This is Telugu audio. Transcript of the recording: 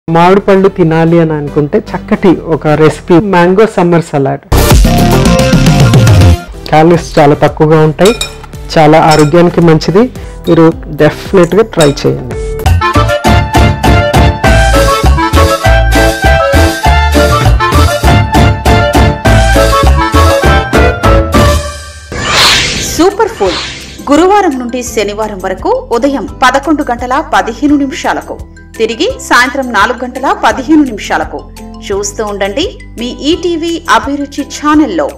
మామిడి పళ్ళు తినాలి అని అనుకుంటే చక్కటి ఒక recipe mango summer salad calories చాలా తక్కువగా ఉంటాయి చాలా ఆరోగ్యానికి మంచిది మీరు డెఫినెట్గా ట్రై చేయండి సూపర్ ఫుడ్ గురువారం నుండి శనివారం వరకు ఉదయం పదకొండు గంటల పదిహేను నిమిషాలకు తిరిగి సాయంత్రం నాలుగు గంటల పదిహేను నిమిషాలకు చూస్తూ ఉండండి మీ ఈటీవీ అభిరుచి ఛానల్లో